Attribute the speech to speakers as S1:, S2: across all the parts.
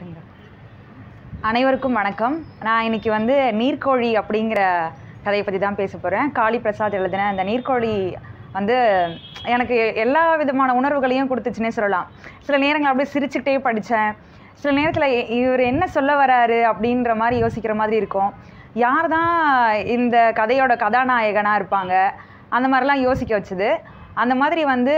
S1: வரட்டுங்க அனைவருக்கும் வணக்கம் நான் இன்னைக்கு வந்து நீர்க்கோழி அப்படிங்கிற கதையை பற்றி தான் பேச போகிறேன் காளி பிரசாத் எழுதின அந்த நீர்க்கோழி வந்து எனக்கு எல்லா விதமான உணர்வுகளையும் கொடுத்துச்சுன்னே சொல்லலாம் சில நேரங்கள் அப்படியே சிரிச்சுக்கிட்டே படித்தேன் சில நேரத்தில் இவர் என்ன சொல்ல வராரு அப்படின்ற மாதிரி யோசிக்கிற மாதிரி இருக்கும் யார் தான் இந்த கதையோட கதாநாயகனாக இருப்பாங்க அந்த மாதிரிலாம் யோசிக்க வச்சுது அந்த மாதிரி வந்து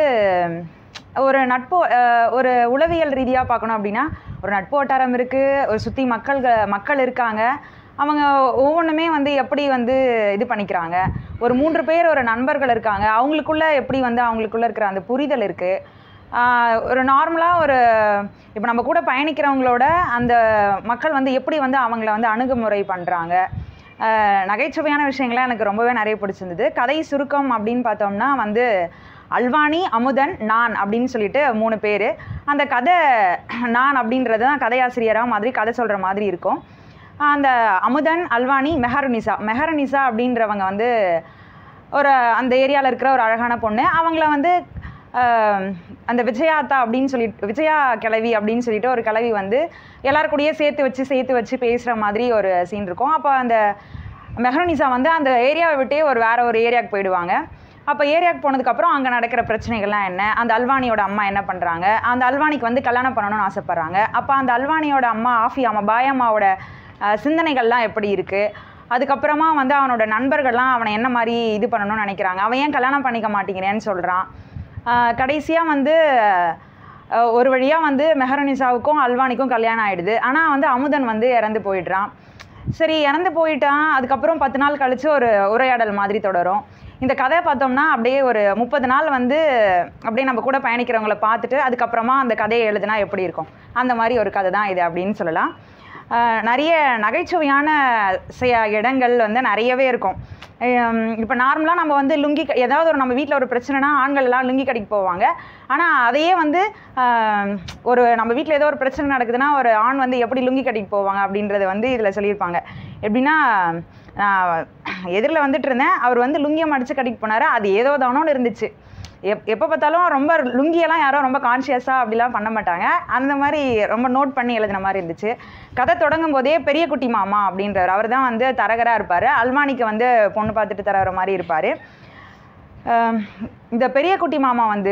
S1: ஒரு நட்பு அஹ், ஒரு உளவியல் ரீதியாக பார்க்கணும் அப்படின்னா ஒரு நட்பு வட்டாரம் இருக்குது ஒரு சுற்றி மக்கள் மக்கள் இருக்காங்க அவங்க ஒவ்வொன்றுமே வந்து எப்படி வந்து இது பண்ணிக்கிறாங்க ஒரு மூன்று பேர் ஒரு நண்பர்கள் இருக்காங்க அவங்களுக்குள்ள எப்படி வந்து அவங்களுக்குள்ள இருக்கிற அந்த புரிதல் இருக்குது ஒரு நார்மலாக ஒரு இப்போ நம்ம கூட பயணிக்கிறவங்களோட அந்த மக்கள் வந்து எப்படி வந்து அவங்கள வந்து அணுகுமுறை பண்ணுறாங்க நகைச்சுவையான விஷயங்கள்லாம் எனக்கு ரொம்பவே நிறைய பிடிச்சிருந்தது கதை சுருக்கம் அப்படின்னு பார்த்தோம்னா வந்து அல்வானி அமுதன் நான் அப்படின்னு சொல்லிட்டு மூணு பேர் அந்த கதை நான் அப்படின்றது தான் கதையாசிரியராக மாதிரி கதை சொல்கிற மாதிரி இருக்கும் அந்த அமுதன் அல்வானி மெஹருனிசா மெஹருனிசா அப்படின்றவங்க வந்து ஒரு அந்த ஏரியாவில் இருக்கிற ஒரு அழகான பொண்ணு அவங்கள வந்து ஆஹ், அந்த விஜயாத்தா அப்படின்னு சொல்லிட்டு விஜயா கிழவி அப்படின்னு சொல்லிட்டு ஒரு கிழவி வந்து எல்லார் கூடயே சேர்த்து வச்சு சேர்த்து வச்சு பேசுகிற மாதிரி ஒரு சீன் இருக்கும் அப்போ அந்த மெஹருனிசா வந்து அந்த ஏரியாவை விட்டே ஒரு வேற ஒரு ஏரியாவுக்கு போயிடுவாங்க அப்போ ஏரியாவுக்கு போனதுக்கப்புறம் அங்கே நடக்கிற பிரச்சனைகள்லாம் என்ன அந்த அல்வானியோட அம்மா என்ன பண்ணுறாங்க அந்த அல்வானிக்கு வந்து கல்யாணம் பண்ணணும்னு ஆசைப்பட்றாங்க அப்போ அந்த அல்வானியோட அம்மா ஆஃபி அம்மா பாயம்மாவோட அஹ், சிந்தனைகள்லாம் எப்படி இருக்குது அதுக்கப்புறமா வந்து அவனோட நண்பர்கள்லாம் அவனை என்ன மாதிரி இது பண்ணணும்னு நினைக்கிறாங்க அவன் ஏன் கல்யாணம் பண்ணிக்க மாட்டேங்கிறேன்னு சொல்கிறான் கடைசியாக வந்து அஹ், ஒரு வழியாக வந்து மெஹரனிசாவுக்கும் அல்வானிக்கும் கல்யாணம் ஆயிடுது ஆனால் வந்து அமுதன் வந்து இறந்து போயிடுறான் சரி இறந்து போயிட்டான் அதுக்கப்புறம் பத்து நாள் கழித்து ஒரு உரையாடல் மாதிரி தொடரும் இந்த கதை பார்த்தோம்னா அப்படியே ஒரு முப்பது நாள் வந்து அப்படியே நம்ம கூட பயணிக்கிறவங்கள பார்த்துட்டு அதுக்கப்புறமா அந்த கதையை எழுதுனா எப்படி இருக்கும் அந்த மாதிரி ஒரு கதை தான் இது அப்படின்னு சொல்லலாம் ஆஹ் நிறைய நகைச்சுவையான செய- இடங்கள் வந்து நிறையவே இருக்கும் இப்போ நார்மலாக நம்ம வந்து லுங்கி க- ஏதாவது ஒரு நம்ம வீட்டில் ஒரு பிரச்சனைனா ஆண்கள் எல்லாம் லுங்கி கடைக்கு போவாங்க ஆனால் அதையே வந்து ஆஹ் ஒரு நம்ம வீட்டில் ஏதோ ஒரு பிரச்சனை நடக்குதுன்னா ஒரு ஆண் வந்து எப்படி லுங்கி கடைக்கு போவாங்க அப்படின்றத வந்து இதில் சொல்லியிருப்பாங்க எப்படின்னா நான் எதிரில் வந்துட்டு இருந்தேன் அவர் வந்து லுங்கியை மடித்து கடைக்கு போனார் அது ஏதோ தானோன்னு இருந்துச்சு எப் எப்போ பார்த்தாலும் ரொம்ப லுங்கியெல்லாம் யாரும் ரொம்ப கான்ஷியஸாக அப்படிலாம் பண்ண மாட்டாங்க அந்த மாதிரி ரொம்ப நோட் பண்ணி எழுதின மாதிரி இருந்துச்சு கதை தொடங்கும் போதே பெரிய குட்டி மாமா அப்படின்றவர் அவர் தான் வந்து தரகராக இருப்பார் அல்மானிக்கு வந்து பொண்ணு பார்த்துட்டு தரவர மாதிரி இருப்பார் இந்த பெரிய குட்டி மாமா வந்து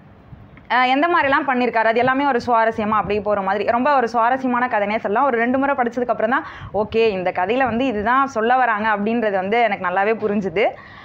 S1: அஹ் எந்த மாதிரிலாம் பண்ணியிருக்காரு அது எல்லாமே ஒரு சுவாரஸ்யமாக அப்படியே போகிற மாதிரி ரொம்ப ஒரு சுவாரஸ்யமான கதைனே சொல்லலாம் ஒரு ரெண்டு முறை படிச்சதுக்கப்புறம் தான் ஓகே இந்த கதையில் வந்து இதுதான் சொல்ல வராங்க அப்படின்றது வந்து எனக்கு நல்லாவே புரிஞ்சுது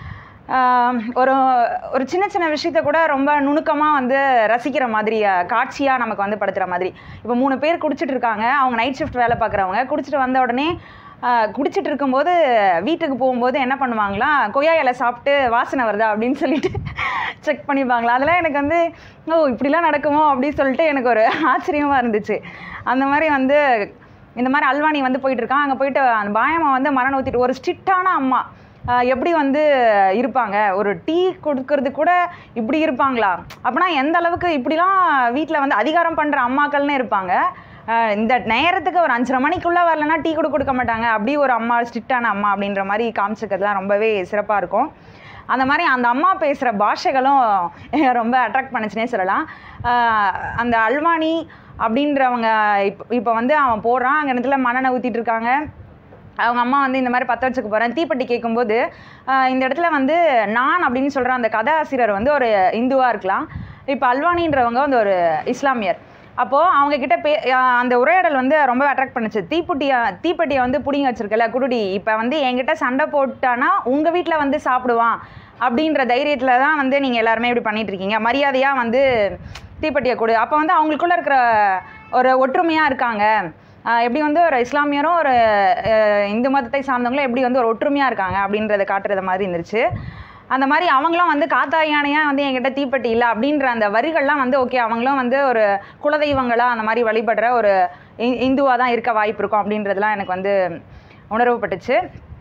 S1: ஆஹ் ஒரு ஒரு சின்ன சின்ன விஷயத்த கூட ரொம்ப நுணுக்கமாக வந்து ரசிக்கிற மாதிரி காட்சியாக நமக்கு வந்து படுத்துகிற மாதிரி இப்போ மூணு பேர் குடிச்சிட்டு இருக்காங்க அவங்க நைட் ஷிஃப்ட் வேலை பார்க்குறவங்க குடிச்சிட்டு வந்த உடனே ஆஹ் குடிச்சிட்டு இருக்கும்போது வீட்டுக்கு போகும்போது என்ன பண்ணுவாங்களாம் கொய்யா இலை சாப்பிட்டு வாசனை வருதா அப்படின்னு சொல்லிட்டு செக் பண்ணிப்பாங்களா அதெல்லாம் எனக்கு வந்து ஓ இப்படிலாம் நடக்குமோ அப்படின்னு சொல்லிட்டு எனக்கு ஒரு ஆச்சரியமாக இருந்துச்சு அந்த மாதிரி வந்து இந்த மாதிரி அல்வானி வந்து போயிட்டு இருக்கான் அங்கே போயிட்டு அந்த பாயம்மா வந்து மரணம் ஊற்றிட்டு ஒரு ஸ்ட்ரிக்டான அம்மா ஆஹ் எப்படி வந்து இருப்பாங்க ஒரு டீ கொடுக்கறது கூட இப்படி இருப்பாங்களா அப்படின்னா எந்த அளவுக்கு இப்படிலாம் வீட்டில் வந்து அதிகாரம் பண்ணுற அம்மாக்கள்னு இருப்பாங்க ஆஹ் இந்த நேரத்துக்கு ஒரு அஞ்சரை மணிக்குள்ளே வரலன்னா டீ கூட கொடுக்க மாட்டாங்க அப்படி ஒரு அம்மா ஸ்ட்ரிக்டான அம்மா அப்படின்ற மாதிரி காமிச்சிக்கிறதுலாம் ரொம்பவே சிறப்பாக இருக்கும் அந்த மாதிரி அந்த அம்மா பேசுகிற பாஷைகளும் ரொம்ப அட்ராக்ட் பண்ணுச்சுனே சொல்லலாம் ஆஹ் அந்த அல்வானி அப்படின்றவங்க இப்போ இப்போ வந்து அவன் போடுறான் அங்கே இடத்துல மண்ணெண்ணெய் ஊற்றிட்டு இருக்காங்க அவங்க அம்மா வந்து இந்த மாதிரி பற்ற வச்சுக்க போகிறேன் தீப்பெட்டி கேட்கும்போது ஆஹ் இந்த இடத்துல வந்து நான் அப்படின்னு சொல்கிற அந்த கதாசிரியர் வந்து ஒரு இந்துவாக இருக்கலாம் இப்போ அல்வானின்றவங்க வந்து ஒரு இஸ்லாமியர் அப்போது அவங்க கிட்ட பே ஆஹ் அந்த உரையாடல் வந்து ரொம்ப அட்ராக்ட் பண்ணுச்சு தீப்பெட்டியை தீப்பெட்டியை வந்து பிடிங்க வச்சிருக்கல குருடி இப்போ வந்து என்கிட்ட சண்டை போட்டானா உங்கள் வீட்டில் வந்து சாப்பிடுவான் அப்படின்ற தைரியத்தில் தான் வந்து நீங்கள் எல்லாருமே இப்படி பண்ணிட்டு இருக்கீங்க மரியாதையாக வந்து தீப்பெட்டியை கொடு அப்போ வந்து அவங்களுக்குள்ள இருக்கிற ஒரு ஒற்றுமையாக இருக்காங்க ஆஹ் எப்படி வந்து ஒரு இஸ்லாமியரும் ஒரு அஹ், இந்து மதத்தை சார்ந்தவங்களும் எப்படி வந்து ஒரு ஒற்றுமையாக இருக்காங்க அப்படின்றத காட்டுறது மாதிரி இருந்துச்சு அந்த மாதிரி அவங்களும் வந்து காத்தா யானையாக வந்து என்கிட்ட தீப்பெட்டி இல்லை அப்படின்ற அந்த வரிகள்லாம் வந்து ஓகே அவங்களும் வந்து ஒரு குலதெய்வங்களா அந்த மாதிரி வழிபடுற ஒரு இந்துவாக தான் இருக்க வாய்ப்பு இருக்கும் அப்படின்றதுலாம் எனக்கு வந்து உணர்வுப்பட்டுச்சு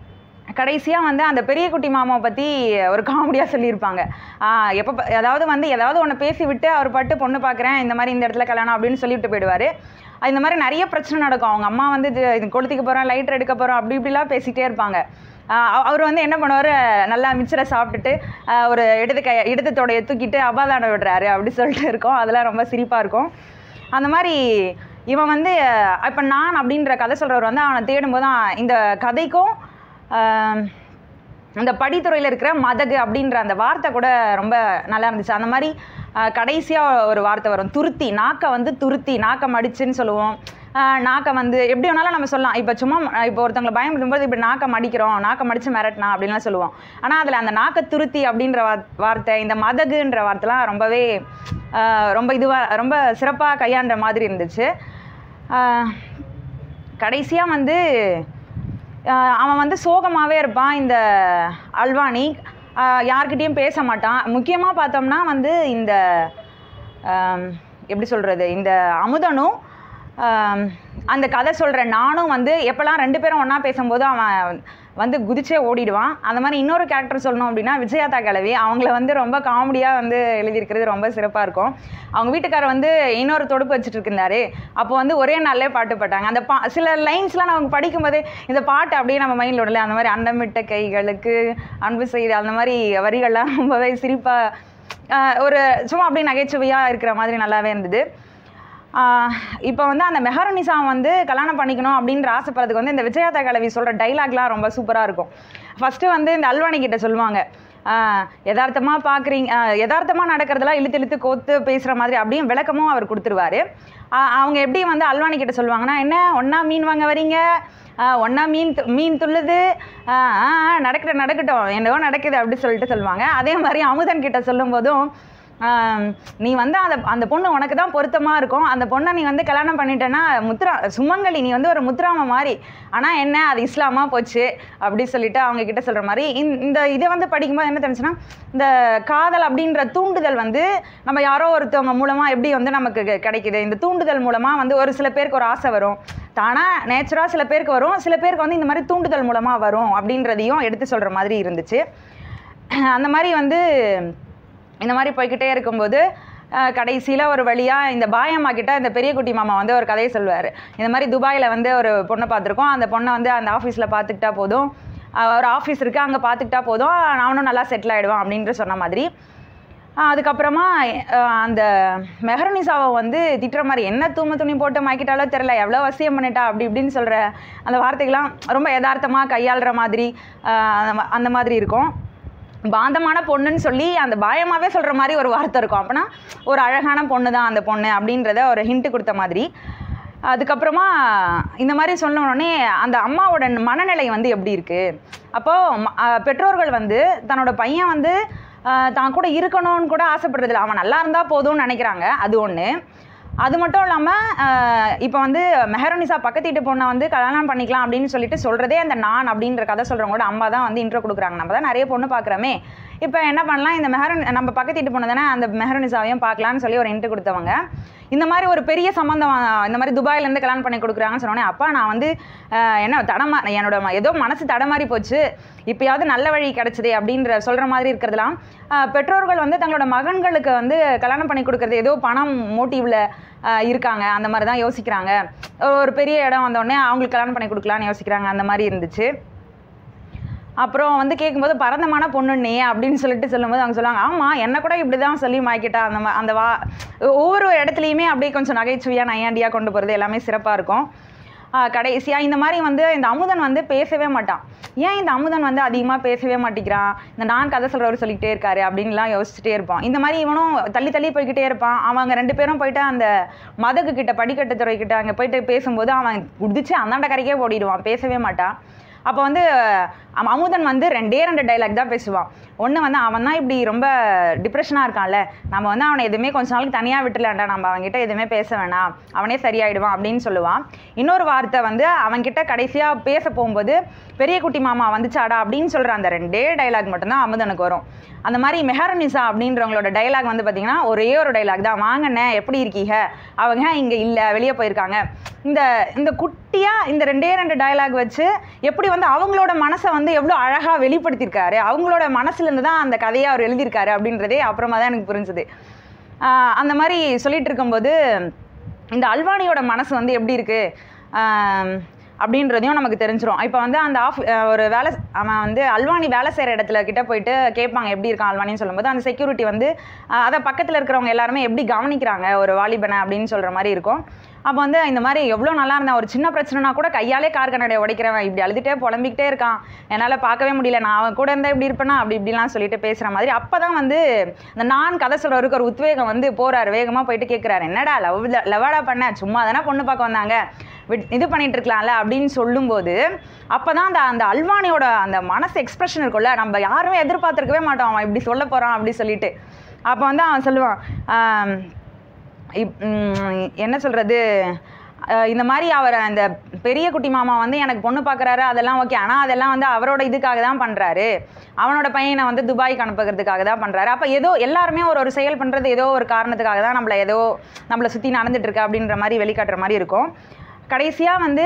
S1: கடைசியாக வந்து அந்த பெரிய குட்டி மாமாவை பற்றி ஒரு காமெடியாக சொல்லியிருப்பாங்க எப்போ அதாவது வந்து ஏதாவது ஒன்று பேசி விட்டு அவர் பாட்டு பொண்ணு பார்க்குறேன் இந்த மாதிரி இந்த இடத்துல கல்யாணம் அப்படின்னு சொல்லிவிட்டு போயிடுவார் இந்த மாதிரி நிறைய பிரச்சனை நடக்கும் அவங்க அம்மா வந்து இது இது கொளுத்திக்க போகிறோம் லைட்டர் எடுக்க போகிறோம் அப்படி இப்படிலாம் பேசிகிட்டே இருப்பாங்க ஆஹ் அவர் வந்து என்ன பண்ணுவார் நல்லா மிச்சரை சாப்பிட்டுட்டு ஆஹ் ஒரு இடது கை இடது தொடையை தூக்கிட்டு அபாதானம் விடுறாரு அப்படி சொல்லிட்டு இருக்கோம் அதெல்லாம் ரொம்ப சிரிப்பாக இருக்கும் அந்த மாதிரி இவன் வந்து இப்போ நான் அப்படின்ற கதை சொல்கிறவர் வந்து அவனை தேடும்போது அவன் இந்த கதைக்கும் ஆஹ், இந்த படித்துறையில் இருக்கிற மதகு அப்படின்ற அந்த வார்த்தை கூட ரொம்ப நல்லா இருந்துச்சு அந்த மாதிரி கடைசியாக ஒரு வார்த்தை வரும் துருத்தி நாக்கை வந்து துருத்தி நாக்கை மடிச்சுன்னு சொல்லுவோம் ஆஹ் நாக்கை வந்து எப்படி வேணாலும் நம்ம சொல்லலாம் இப்போ சும்மா இப்போ ஒருத்தவங்களை பயன்படுத்தும்போது இப்படி நாக்கை மடிக்கிறோம் நாக்கை மடித்து மிரட்டினா அப்படின்லாம் சொல்லுவோம் ஆனால் அதில் அந்த நாக்கை துருத்தி அப்படின்ற வார்- வார்த்தை இந்த மதகுன்ற வார்த்தைலாம் ரொம்பவே ஆஹ் ரொம்ப இதுவாக ரொம்ப சிறப்பாக கையாண்ட மாதிரி இருந்துச்சு கடைசியாக வந்து ஆஹ் அவன் வந்து சோகமாகவே இருப்பான் இந்த அல்வானி ஆஹ் யார்கிட்டயும் பேச மாட்டான் முக்கியமாக பார்த்தோம்னா வந்து இந்த ஆம், எப்படி சொல்கிறது இந்த அமுதனும் ஆம், அந்த கதை சொல்கிற நானும் வந்து எப்போல்லாம் ரெண்டு பேரும் ஒன்றா பேசும்போது அவன் வந்து குதிச்சே ஓடிடுவான் அந்த மாதிரி இன்னொரு கேரக்டர் சொல்லணும் அப்படின்னா விஜயாதா கிழவி அவங்கள வந்து ரொம்ப காமெடியாக வந்து எழுதியிருக்கிறது ரொம்ப சிறப்பாக இருக்கும் அவங்க வீட்டுக்காரர் வந்து இன்னொரு தொடுப்பு வச்சுட்டு இருந்தாரு அப்போ வந்து ஒரே நாள்லே பாட்டு பாட்டாங்க அந்த பா சில லைன்ஸ்லாம் நம்ம படிக்கும்போது இந்த பாட்டு அப்படியே நம்ம மைண்டில் விடல அந்த மாதிரி அண்டமிட்ட கைகளுக்கு அன்பு செய்து அந்த மாதிரி வரிகள்லாம் ரொம்பவே சிரிப்பாக ஒரு சும்மா அப்படியே நகைச்சுவையாக இருக்கிற மாதிரி நல்லாவே இருந்தது இப்போ வந்து அந்த மெஹரனிசா வந்து கல்யாணம் பண்ணிக்கணும் அப்படின்ற ஆசைப்படுறதுக்கு வந்து இந்த விஜயாதா கலவி சொல்கிற டைலாக்லாம் ரொம்ப சூப்பராக இருக்கும் ஃபஸ்ட்டு வந்து இந்த அல்வானி கிட்ட சொல்லுவாங்க யதார்த்தமாக பார்க்குறீங்க யதார்த்தமாக நடக்கிறதெல்லாம் இழுத்து இழுத்து கோத்து பேசுகிற மாதிரி அப்படியும் விளக்கமும் அவர் கொடுத்துருவாரு ஆஹ் அவங்க எப்படி வந்து அல்வானி கிட்ட சொல்லுவாங்கன்னா என்ன ஒன்றா மீன் வாங்க வரீங்க ஒன்றா மீன் து- மீன் துள்ளுது ஆஹ் ஆ ஆ, நடக்கட்டும் நடக்கட்டும் என்னவோ நடக்குது அப்படி சொல்லிட்டு சொல்லுவாங்க அதே மாதிரி அமுதன் கிட்ட சொல்லும்போதும் ஆம், நீ வந்து அந்த அந்த பொண்ணு உனக்கு தான் பொருத்தமாக இருக்கும் அந்த பொண்ணை நீ வந்து கல்யாணம் பண்ணிட்டேன்னா முத்ரா சுமங்கலி நீ வந்து ஒரு முத்ராம மாதிரி ஆனால் என்ன அது இஸ்லாமா போச்சு அப்படி சொல்லிட்டு அவங்க கிட்ட சொல்கிற மாதிரி இந்த- இந்த இதை வந்து படிக்கும்போது என்ன தெரிஞ்சுன்னா இந்த காதல் அப்படின்ற தூண்டுதல் வந்து நம்ம யாரோ ஒருத்தவங்க மூலமாக எப்படி வந்து நமக்கு கி- கிடைக்குது இந்த தூண்டுதல் மூலமாக வந்து ஒரு சில பேருக்கு ஒரு ஆசை வரும் தானாக நேச்சுராக சில பேருக்கு வரும் சில பேருக்கு வந்து இந்த மாதிரி தூண்டுதல் மூலமாக வரும் அப்படின்றதையும் எடுத்து சொல்கிற மாதிரி இருந்துச்சு அந்த மாதிரி வந்து இந்த மாதிரி போய்க்கிட்டே இருக்கும்போது கடைசியில் ஒரு வழியாக இந்த பாயம்மா கிட்ட இந்த பெரிய குட்டி மாமா வந்து ஒரு கதையை சொல்லுவார் இந்த மாதிரி துபாயில் வந்து ஒரு பொண்ணை பார்த்துருக்கோம் அந்த பொண்ணை வந்து அந்த ஆஃபீஸில் பார்த்துக்கிட்டா போதும் அஹ் ஒரு ஆஃபீஸ் இருக்குது அங்கே பார்த்துக்கிட்டா போதும் அவனும் நல்லா செட்டில் ஆகிடுவான் அப்படின்ற சொன்ன மாதிரி அஹ் அதுக்கப்புறமா அஹ் அந்த மெஹரனிசாவை வந்து திட்டுற மாதிரி என்ன தூம துணி போட்டு மாய்க்கிட்டாலோ தெரில எவ்வளோ வசியம் பண்ணிட்டா அப்படி இப்படின்னு சொல்கிற அந்த வார்த்தைகள்லாம் ரொம்ப யதார்த்தமாக கையாளுற மாதிரி அஹ் அந்த மா- அந்த மாதிரி இருக்கும் பாந்தமான பொண்ணுன்னு சொல்லி அந்த பாயமாகவே சொல்கிற மாதிரி ஒரு வார்த்தை இருக்கும் அப்போனா ஒரு அழகான பொண்ணு தான் அந்த பொண்ணு அப்படின்றத ஒரு ஹிண்ட் கொடுத்த மாதிரி அதுக்கப்புறமா இந்த மாதிரி சொன்ன உடனே அந்த அம்மாவோட மனநிலை வந்து எப்படி இருக்குது அப்போது பெற்றோர்கள் வந்து தன்னோட பையன் வந்து ஆஹ், தான் கூட இருக்கணும்னு கூட ஆசைப்படுறதில்ல அவன் நல்லா இருந்தால் போதும்னு நினைக்கிறாங்க அது ஒன்று அது மட்டும் இல்லாமல் இப்போ வந்து மெஹரனிசா பக்கத்து வீட்டு பொண்ணை வந்து கல்யாணம் பண்ணிக்கலாம் அப்படின்னு சொல்லிட்டு சொல்கிறதே அந்த நான் அப்படின்ற கதை சொல்கிறவங்களோட அம்மா தான் வந்து இன்ட்ரோ கொடுக்குறாங்க நம்ம தான் நிறைய பொண்ணு பார்க்குறோமே இப்போ என்ன பண்ணலாம் இந்த மெஹரன் நம்ம பக்கத்து வீட்டு பொண்ணு தானே அந்த மெஹரனிசாவையும் பார்க்கலான்னு சொல்லி ஒரு இன்ட்ரு கொடுத்தவங்க இந்த மாதிரி ஒரு பெரிய சம்மந்தம் அஹ், இந்த மாதிரி துபாயிலேருந்து கல்யாணம் பண்ணி கொடுக்குறாங்கன்னு சொன்னோடனே அப்பா நான் வந்து அஹ், என்ன தடமா என்னோட ம- ஏதோ மனசு தடமாறி போச்சு இப்பயாவது நல்ல வழி கிடைச்சதே அப்படின்ற சொல்கிற மாதிரி இருக்கிறதுலாம் அஹ், பெற்றோர்கள் வந்து தங்களோட மகன்களுக்கு வந்து கல்யாணம் பண்ணி கொடுக்குறது ஏதோ பணம் மோட்டிவில் இருக்காங்க அந்த மாதிரி தான் யோசிக்கிறாங்க ஒரு பெரிய இடம் வந்தோடனே அவங்களுக்கு கல்யாணம் பண்ணி கொடுக்கலான்னு யோசிக்கிறாங்க அந்த மாதிரி இருந்துச்சு அப்புறம் வந்து கேட்கும்போது பரந்தமான பொண்ணு நீ அப்படின்னு சொல்லிட்டு சொல்லும்போது அவங்க சொல்லுவாங்க ஆமாம் என்ன கூட இப்படி தான் சொல்லி மாய்க்கிட்டா அந்த மா- அந்த வா ஒவ்வொரு இடத்துலையுமே அப்படியே கொஞ்சம் நகைச்சுவையாக நையாண்டியாக கொண்டு போகிறது எல்லாமே சிறப்பாக இருக்கும் கடைசியாக இந்த மாதிரி வந்து இந்த அமுதன் வந்து பேசவே மாட்டான் ஏன் இந்த அமுதன் வந்து அதிகமாக பேசவே மாட்டேங்கிறான் இந்த நான் கதை சொல்கிறவர் சொல்லிக்கிட்டே இருக்காரு அப்படின்லாம் யோசிச்சுட்டே இருப்பான் இந்த மாதிரி இவனும் தள்ளி தள்ளி போய்கிட்டே இருப்பான் அவங்க ரெண்டு பேரும் போயிட்டு அந்த மதகு கிட்ட படிக்கட்டு துறை கிட்ட அங்கே போயிட்டு பேசும்போது அவன் குதிச்சு அந்தாண்ட கரைக்கே ஓடிடுவான் பேசவே மாட்டான் அப்போ வந்து அம்- அமுதன் வந்து ரெண்டே ரெண்டு டைலாக் தான் பேசுவான் ஒன்று வந்து அவன் தான் இப்படி ரொம்ப டிப்ரெஷனாக இருக்கான்ல நம்ம வந்து அவனை எதுவுமே கொஞ்ச நாளுக்கு தனியாக விட்டுலாண்டா நம்ம அவன்கிட்ட எதுவுமே பேச வேணாம் அவனே சரியாயிடுவான் அப்படின்னு சொல்லுவான் இன்னொரு வார்த்தை வந்து அவன்கிட்ட கடைசியாக பேச போகும்போது பெரிய குட்டி மாமா வந்துச்சாடா அப்படின்னு சொல்கிற அந்த ரெண்டே டைலாக் மட்டும்தான் அமுதனுக்கு வரும் அந்த மாதிரி மெஹரனிசா அப்படின்றவங்களோட டைலாக் வந்து பார்த்தீங்கன்னா ஒரே ஒரு டைலாக் தான் வாங்கண்ணே எப்படி இருக்கீங்க அவங்க இங்கே இல்லை வெளியே போயிருக்காங்க இந்த இந்த குட்டியாக இந்த ரெண்டே ரெண்டு டயலாக் வச்சு எப்படி வந்து அவங்களோட மனசை வந்து எவ்வளோ அழகாக வெளிப்படுத்தியிருக்காரு அவங்களோட மனசுலேருந்து தான் அந்த கதையை அவர் எழுதியிருக்காரு அப்படின்றதே அப்புறமா தான் எனக்கு புரிஞ்சுது ஆஹ் அந்த மாதிரி சொல்லிட்டு இருக்கும்போது இந்த அல்வானியோட மனசு வந்து எப்படி இருக்குது அப்படின்றதையும் நமக்கு தெரிஞ்சிரும் இப்போ வந்து அந்த ஆஃப் ஒரு வேலை அவன் வந்து அல்வானி வேலை செய்கிற இடத்துல கிட்ட போயிட்டு கேட்பாங்க எப்படி இருக்கான் அல்வானின்னு சொல்லும்போது அந்த செக்யூரிட்டி வந்து ஆஹ் அதை பக்கத்தில் இருக்கிறவங்க எல்லாருமே எப்படி கவனிக்கிறாங்க ஒரு வாலிபனை அப்படின்னு சொல்கிற மாதிரி இருக்கும் அப்போ வந்து இந்த மாதிரி எவ்வளோ நல்லா இருந்தேன் ஒரு சின்ன பிரச்சனைனா கூட கையாலே கார் கண்ணாடியை உடைக்கிறவன் இப்படி அழுதுகிட்டே புலம்பிக்கிட்டே இருக்கான் என்னால் பார்க்கவே முடியல நான் அவன் கூட இருந்தால் இப்படி இருப்பேனா அப்படி இப்படிலாம் சொல்லிட்டு பேசுகிற மாதிரி அப்போ தான் வந்து இந்த நான் கதை சொல்கிறவருக்கு ஒரு உத்வேகம் வந்து போகிறாரு வேகமாக போயிட்டு கேட்குறாரு என்னடா லவ் லவாடா பண்ண சும்மா தானே பொண்ணு பார்க்க வந்தாங்க விட்- இது பண்ணிட்டு இருக்கலாம்ல அப்படின்னு சொல்லும்போது அப்போ தான் அந்த அந்த அல்வானியோட அந்த மனசு எக்ஸ்பிரஷன் இருக்கும்ல நம்ம யாருமே எதிர்பார்த்துருக்கவே மாட்டோம் அவன் இப்படி சொல்ல போகிறான் அப்படி சொல்லிட்டு அப்போ வந்து அவன் சொல்லுவான் ஆம், இப்- ம், என்ன சொல்கிறது இந்த மாதிரி அவர் அந்த பெரிய குட்டி மாமா வந்து எனக்கு பொண்ணு பார்க்குறாரு அதெல்லாம் ஓகே ஆனால் அதெல்லாம் வந்து அவரோட இதுக்காக தான் பண்ணுறாரு அவனோட பையனை வந்து துபாய்க்கு அனுப்புறதுக்காக தான் பண்ணுறாரு அப்போ ஏதோ எல்லாருமே ஒரு ஒரு செயல் பண்ணுறது ஏதோ ஒரு காரணத்துக்காக தான் நம்மளை ஏதோ நம்மளை சுற்றி நடந்துட்டுருக்கு அப்படின்ற மாதிரி வெளிக்காட்டுற மாதிரி இருக்கும் கடைசியாக வந்து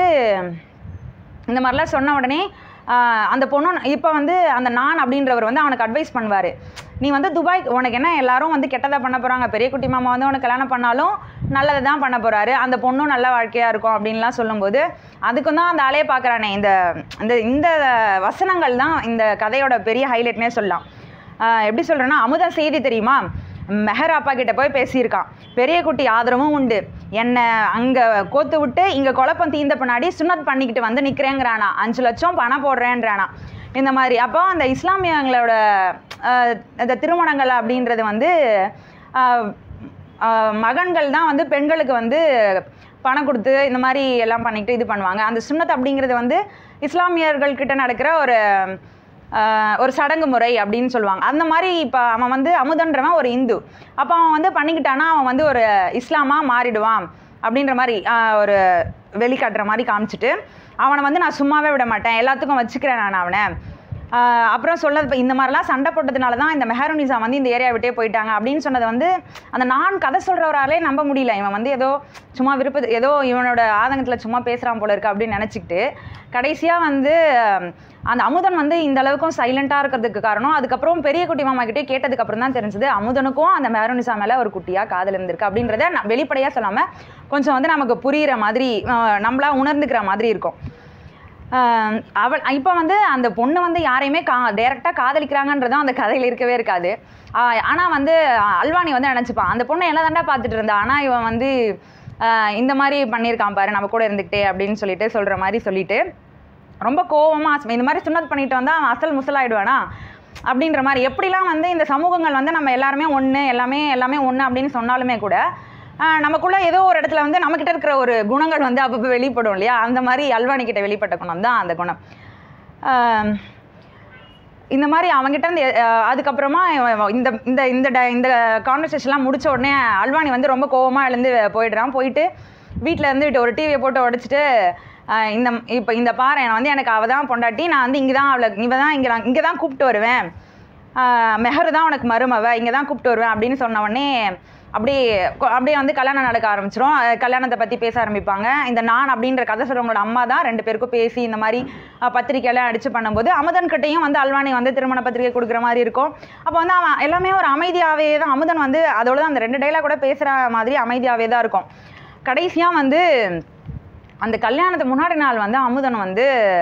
S1: இந்த மாதிரிலாம் சொன்ன உடனே ஆஹ், அந்த பொண்ணு இப்போ வந்து அந்த நான் அப்படின்றவர் வந்து அவனுக்கு அட்வைஸ் பண்ணுவார் நீ வந்து துபாய் உனக்கு என்ன எல்லாரும் வந்து கெட்டதாக பண்ண போகிறாங்க பெரிய குட்டி மாமா வந்து உனக்கு கல்யாணம் பண்ணாலும் நல்லதை தான் பண்ண போகிறாரு அந்த பொண்ணும் நல்ல வாழ்க்கையாக இருக்கும் அப்படின்லாம் சொல்லும்போது அதுக்கும் தான் அந்த ஆளே பார்க்குறானே இந்த இந்த இந்த வசனங்கள் தான் இந்த கதையோட பெரிய ஹைலைட்னே சொல்லலாம் ஆஹ், எப்படி சொல்கிறேன்னா அமுத செய்தி தெரியுமா மெஹர் அப்பா கிட்ட போய் பேசியிருக்கான் பெரிய குட்டி ஆதரவும் உண்டு என்னை அங்கே கோத்து விட்டு இங்கே குழப்பம் தீர்ந்த பின்னாடி சுன்னத் பண்ணிக்கிட்டு வந்து நிற்கிறேங்கிறானா அஞ்சு லட்சம் பணம் போடுறேன்றானா இந்த மாதிரி அப்போ அந்த இஸ்லாமியங்களோட ஆஹ், இந்த திருமணங்கள் அப்படின்றது வந்து ஆஹ், ஆஹ், மகன்கள் தான் வந்து பெண்களுக்கு வந்து பணம் கொடுத்து இந்த மாதிரி எல்லாம் பண்ணிக்கிட்டு இது பண்ணுவாங்க அந்த சுன்னத் அப்படிங்கிறது வந்து இஸ்லாமியர்கள் கிட்ட நடக்கிற ஒரு ஆஹ் ஒரு சடங்கு முறை அப்படின்னு சொல்லுவாங்க அந்த மாதிரி இப்போ அவன் வந்து அமுதன்றவன் ஒரு இந்து அப்போ அவன் வந்து பண்ணிக்கிட்டானா அவன் வந்து ஒரு இஸ்லாமாக மாறிடுவான் அப்படின்ற மாதிரி ஆஹ் ஒரு வெளிக்காட்டுற மாதிரி காமிச்சிட்டு அவனை வந்து நான் சும்மாவே விட மாட்டேன் எல்லாத்துக்கும் வச்சுக்கிறேன் நான் அவனை ஆஹ் அப்புறம் சொல்ல இப்ப இந்த மாதிரிலாம் சண்டை போட்டதுனால தான் இந்த மெஹருனிசா வந்து இந்த ஏரியா விட்டே போயிட்டாங்க அப்படின்னு சொன்னதை வந்து அந்த நான் கதை சொல்கிறவராலே நம்ப முடியல இவன் வந்து ஏதோ சும்மா விருப்ப ஏதோ இவனோட ஆதங்கத்தில் சும்மா பேசுகிறான் போல இருக்கு அப்படின்னு நினச்சிக்கிட்டு கடைசியாக வந்து ஆஹ் அந்த அமுதன் வந்து இந்த அளவுக்கும் சைலண்ட்டாக இருக்கிறதுக்கு காரணம் அதுக்கப்புறம் பெரிய குட்டி மாமா கிட்டே கேட்டதுக்கு அப்புறம் தான் தெரிஞ்சது அமுதனுக்கும் அந்த மெஹருனிசா மேலே ஒரு குட்டியாக காதல் இருந்திருக்கு அப்படின்றத நான் வெளிப்படையாக சொல்லாமல் கொஞ்சம் வந்து நமக்கு புரிகிற மாதிரி ஆஹ் நம்மளா உணர்ந்துக்கிற மாதிரி இருக்கும் ஆஹ் அவள் இப்போ வந்து அந்த பொண்ணு வந்து யாரையுமே கா டைரெக்டாக காதலிக்கிறாங்கன்றதும் அந்த கதையில் இருக்கவே இருக்காது ஆனால் வந்து ஆஹ் அல்வானி வந்து நினச்சிப்பான் அந்த பொண்ணை என்ன தாண்டா பார்த்துட்டு இருந்தா ஆனால் இவன் வந்து ஆஹ் இந்த மாதிரி பண்ணியிருக்கான் பாரு நம்ம கூட இருந்துக்கிட்டே அப்படின்னு சொல்லிட்டு சொல்கிற மாதிரி சொல்லிட்டு ரொம்ப கோவமாக இந்த மாதிரி சுண்ணத் பண்ணிட்டு வந்தால் அவன் அசல் முசலாயிடுவானா அப்படின்ற மாதிரி எப்படிலாம் வந்து இந்த சமூகங்கள் வந்து நம்ம எல்லாருமே ஒன்று எல்லாமே எல்லாமே ஒன்று அப்படின்னு சொன்னாலுமே கூட ஆஹ் நமக்குள்ள ஏதோ ஒரு இடத்துல வந்து நம்மக்கிட்ட இருக்கிற ஒரு குணங்கள் வந்து அப்பப்போ வெளிப்படும் இல்லையா அந்த மாதிரி அல்வானி கிட்ட வெளிப்பட்ட குணம் தான் அந்த குணம் ஆஹ் இந்த மாதிரி அவங்ககிட்ட இருந்து அஹ், அதுக்கப்புறமா இவன் இவன் இந்த இந்த இந்த ட- இந்த கான்வர்சேஷன்லாம் முடிச்ச உடனே அல்வானி வந்து ரொம்ப கோவமாக எழுந்து போயிடுறான் போயிட்டு வீட்டில் இருந்துட்டு ஒரு டிவியை போட்டு உடச்சிட்டு அஹ், இந்த இப்போ இந்த பாரு என்னை வந்து எனக்கு அவள் தான் பொண்டாட்டி நான் வந்து இங்கே தான் அவளை இவ தான் இங்கே இங்கே தான் கூப்பிட்டு வருவேன் ஆஹ் மெஹர் தான் உனக்கு மருமவ இங்கே தான் கூப்பிட்டு வருவேன் அப்படின்னு சொன்ன உடனே அப்படியே கொ- அப்படியே வந்து கல்யாணம் நடக்க ஆரம்பிச்சிரும் அஹ் கல்யாணத்தை பற்றி பேச ஆரம்பிப்பாங்க இந்த நான் அப்படின்ற கதை சொல்கிறவங்களோட அம்மா தான் ரெண்டு பேருக்கும் பேசி இந்த மாதிரி அஹ், பத்திரிக்கையெல்லாம் அடித்து பண்ணும்போது அமுதன் கிட்டேயும் வந்து அல்வானி வந்து திருமண பத்திரிக்கை கொடுக்குற மாதிரி இருக்கும் அப்போ வந்து அவன் எல்லாமே ஒரு அமைதியாகவே தான் அமுதன் வந்து அதோட தான் அந்த ரெண்டு டைலாக் கூட பேசுகிற மாதிரி அமைதியாகவே தான் இருக்கும் கடைசியாக வந்து அந்த கல்யாணத்துக்கு முன்னாடி நாள் வந்து அமுதன் வந்து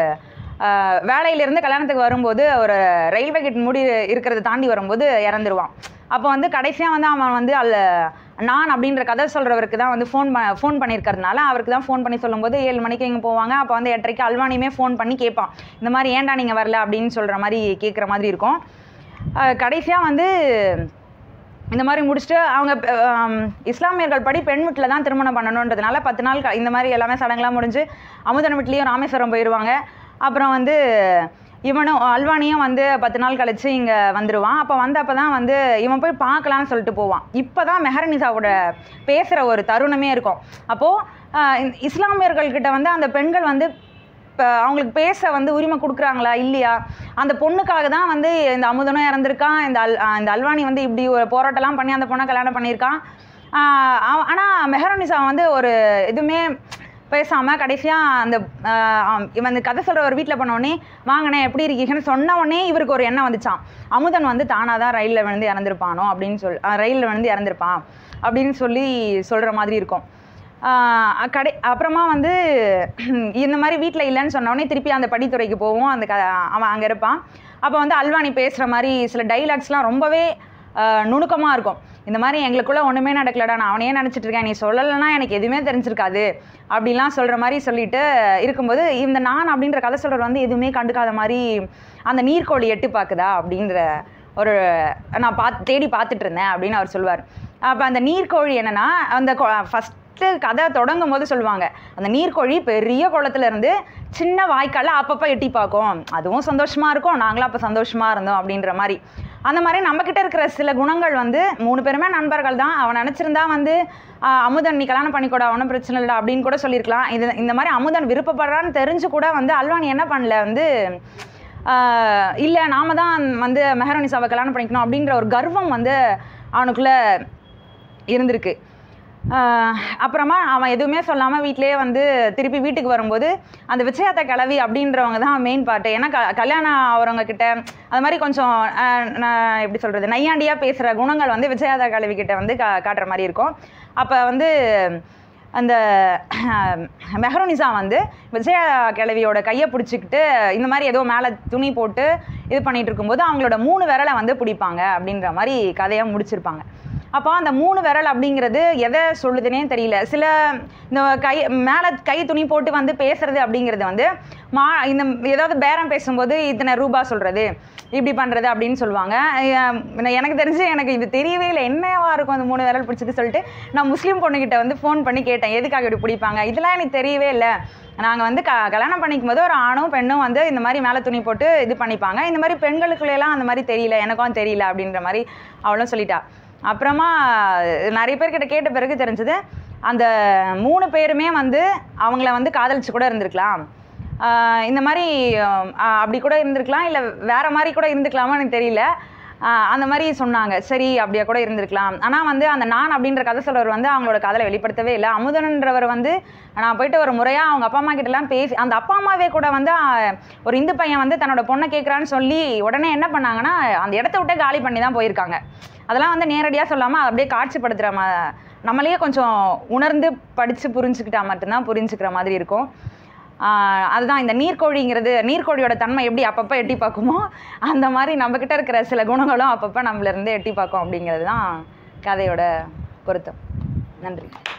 S1: ஆஹ், வேலையிலிருந்து கல்யாணத்துக்கு வரும்போது ஒரு ரயில்வே கேட் மூடி இருக்கிறத தாண்டி வரும்போது இறந்துருவான் அப்போ வந்து கடைசியாக வந்து அவன் வந்து அல்ல நான் அப்படின்ற கதை சொல்கிறவருக்கு தான் வந்து ஃபோன் ப ஃபோன் பண்ணியிருக்கறதுனால அவருக்கு தான் ஃபோன் பண்ணி சொல்லும்போது ஏழு மணிக்கு இங்கே போவாங்க அப்போ வந்து எட்டரைக்கு அல்வானியுமே ஃபோன் பண்ணி கேட்பான் இந்த மாதிரி ஏன்டா நீங்கள் வரல அப்படின்னு சொல்கிற மாதிரி கேட்குற மாதிரி இருக்கும் கடைசியாக வந்து இந்த மாதிரி முடிச்சுட்டு அவங்க ஆம், இஸ்லாமியர்கள் படி பெண் வீட்டில் தான் திருமணம் பண்ணணுன்றதுனால பத்து நாள் க- இந்த மாதிரி எல்லாமே சடங்குலாம் முடிஞ்சு அமுதன் வீட்லேயும் ராமேஸ்வரம் போயிடுவாங்க அப்புறம் வந்து இவனும் அல்வானியும் வந்து பத்து நாள் கழிச்சு இங்கே வந்துடுவான் அப்போ வந்தப்போ தான் வந்து இவன் போய் பார்க்கலான்னு சொல்லிட்டு போவான் இப்போ தான் மெஹரனிசாவோட பேசுகிற ஒரு தருணமே இருக்கும் அப்போது இஸ்லாமியர்கள்கிட்ட வந்து அந்த பெண்கள் வந்து இப்போ அவங்களுக்கு பேச வந்து உரிமை கொடுக்குறாங்களா இல்லையா அந்த பொண்ணுக்காக தான் வந்து இந்த அமுதனும் இறந்துருக்கான் இந்த அல் ஆஹ் இந்த அல்வானி வந்து இப்படி ஒரு போராட்டம்லாம் பண்ணி அந்த பொண்ணை கல்யாணம் பண்ணியிருக்கான் ஆனால் மெஹரனிசா வந்து ஒரு எதுவுமே பேசாமல் கடைசியாக அந்த ஆஹ் ஆம், இவன் இந்த கதை சொல்கிற ஒரு வீட்டில் பண்ணோடனே வாங்கினே எப்படி இருக்கீங்கன்னு சொன்ன உடனே இவருக்கு ஒரு எண்ணம் வந்துச்சான் அமுதன் வந்து தானாக தான் ரயிலில் விழுந்து இறந்துருப்பானோ அப்படின்னு சொல் ரயிலில் விழுந்து இறந்துருப்பான் அப்படின்னு சொல்லி சொல்கிற மாதிரி இருக்கும் ஆஹ் கடை அப்புறமா வந்து இந்த மாதிரி வீட்டில் இல்லைன்னு சொன்ன உடனே திருப்பி அந்த படித்துறைக்கு போவோம் அந்த க அவன் அங்கே இருப்பான் அப்போ வந்து அல்வானி பேசுகிற மாதிரி சில டைலாக்ஸ்லாம் ரொம்பவே நுணுக்கமாக இருக்கும் இந்த மாதிரி எங்களுக்குள்ளே ஒன்றுமே நடக்கலடா நான் அவனையே நினச்சிட்டு இருக்கேன் நீ சொல்லலைன்னா எனக்கு எதுவுமே தெரிஞ்சிருக்காது அப்படிலாம் சொல்கிற மாதிரி சொல்லிட்டு இருக்கும்போது இந்த நான் அப்படின்ற கதை சொல்கிறவர் வந்து எதுவுமே கண்டுக்காத மாதிரி அந்த நீர்க்கோழி எட்டு பார்க்குதா அப்படின்ற ஒரு நான் பார்த்து தேடி பார்த்துட்டு இருந்தேன் அப்படின்னு அவர் சொல்லுவார் அப்போ அந்த நீர்க்கோழி என்னன்னா அந்த ஃபஸ்ட்டு கதை தொடங்கும் போது சொல்லுவாங்க அந்த நீர்க்கோழி பெரிய குளத்துல இருந்து சின்ன வாய்க்காலில் அப்பப்போ எட்டி பார்க்கும் அதுவும் சந்தோஷமாக இருக்கும் நாங்களும் அப்போ சந்தோஷமாக இருந்தோம் அப்படின்ற மாதிரி அந்த மாதிரி நம்மக்கிட்ட இருக்கிற சில குணங்கள் வந்து மூணு பேருமே நண்பர்கள் தான் அவன் நினச்சிருந்தா வந்து ஆஹ், அமுதன் நீ கல்யாணம் பண்ணிக்கூட ஒன்றும் பிரச்சனை இல்லை அப்படின்னு கூட சொல்லியிருக்கலாம் இது இந்த மாதிரி அமுதன் விருப்பப்படுறான்னு தெரிஞ்சு கூட வந்து அல்வானி என்ன பண்ணல வந்து இல்லை நாம தான் வந்து மெஹரோனிசாவை கல்யாணம் பண்ணிக்கணும் அப்படின்ற ஒரு கர்வம் வந்து அவனுக்குள்ளே இருந்திருக்கு ஆஹ் அப்புறமா அவன் எதுவுமே சொல்லாமல் வீட்டிலேயே வந்து திருப்பி வீட்டுக்கு வரும்போது அந்த விஜயாத்த கிளவி அப்படின்றவங்க தான் மெயின் பார்ட்டு ஏன்னா க கல்யாணம் ஆகிறவங்க கிட்ட அது மாதிரி கொஞ்சம் ஆஹ் நான் எப்படி சொல்கிறது நையாண்டியாக பேசுகிற குணங்கள் வந்து விஜயாத்த கிளவி கிட்ட வந்து கா காட்டுற மாதிரி இருக்கும் அப்போ வந்து அந்த மெஹரோனிசா வந்து விஜயா கிழவியோட கையை பிடிச்சிக்கிட்டு இந்த மாதிரி ஏதோ மேலே துணி போட்டு இது பண்ணிட்டு இருக்கும்போது அவங்களோட மூணு விரலை வந்து பிடிப்பாங்க அப்படின்ற மாதிரி கதையாக முடிச்சிருப்பாங்க அப்போ அந்த மூணு விரல் அப்படிங்கிறது எதை சொல்லுதுன்னே தெரியல சில இந்த கை மேலே கை துணி போட்டு வந்து பேசுறது அப்படிங்கிறது வந்து மா இந்த ஏதாவது பேரம் பேசும்போது இத்தனை ரூபா சொல்கிறது இப்படி பண்ணுறது அப்படின்னு சொல்லுவாங்க அஹ் எனக்கு தெரிஞ்சு எனக்கு இது தெரியவே இல்லை என்னவா இருக்கும் அந்த மூணு விரல் பிடிச்சது சொல்லிட்டு நான் முஸ்லீம் பொண்ணுக்கிட்ட வந்து ஃபோன் பண்ணி கேட்டேன் எதுக்காக இப்படி பிடிப்பாங்க இதெல்லாம் எனக்கு தெரியவே இல்லை நாங்கள் வந்து க கல்யாணம் பண்ணிக்கும் போது ஒரு ஆணும் பெண்ணும் வந்து இந்த மாதிரி மேலே துணி போட்டு இது பண்ணிப்பாங்க இந்த மாதிரி பெண்களுக்குள்ளெல்லாம் அந்த மாதிரி தெரியல எனக்கும் தெரியல அப்படின்ற மாதிரி அவளும் சொல்லிட்டா அப்புறமா நிறைய பேர்கிட்ட கேட்ட பிறகு தெரிஞ்சது அந்த மூணு பேருமே வந்து அவங்கள வந்து காதலிச்சு கூட இருந்திருக்கலாம் ஆஹ் இந்த மாதிரி ஆஹ் அப்படி கூட இருந்திருக்கலாம் இல்லை வேற மாதிரி கூட இருந்துக்கலாமா எனக்கு தெரியல ஆஹ் அந்த மாதிரி சொன்னாங்க சரி அப்படியா கூட இருந்திருக்கலாம் ஆனால் வந்து அந்த நான் அப்படின்ற கதை சொல்றவர் வந்து அவங்களோட காதலை வெளிப்படுத்தவே இல்லை அமுதன்ன்றவர் வந்து நான் போயிட்டு ஒரு முறையாக அவங்க அப்பா அம்மா கிட்டலாம் பேசி அந்த அப்பா அம்மாவே கூட வந்து ஆஹ், ஒரு இந்து பையன் வந்து தன்னோட பொண்ணை கேட்குறான்னு சொல்லி உடனே என்ன பண்ணாங்கன்னா அந்த இடத்த விட்டே காலி பண்ணி தான் போயிருக்காங்க அதெல்லாம் வந்து நேரடியாக சொல்லாமல் அப்படியே காட்சிப்படுத்துகிற மா நம்மளையே கொஞ்சம் உணர்ந்து படித்து புரிஞ்சுக்கிட்டா மட்டும்தான் புரிஞ்சுக்கிற மாதிரி இருக்கும் ஆஹ் அதுதான் இந்த நீர்க்கோழிங்கிறது நீர்க்கோழியோட தன்மை எப்படி அப்பப்போ எட்டி பார்க்குமோ அந்த மாதிரி நம்மக்கிட்ட இருக்கிற சில குணங்களும் அப்பப்போ நம்மள இருந்து எட்டி பார்க்கும் அப்படிங்கிறது தான் கதையோட பொருத்தம் நன்றி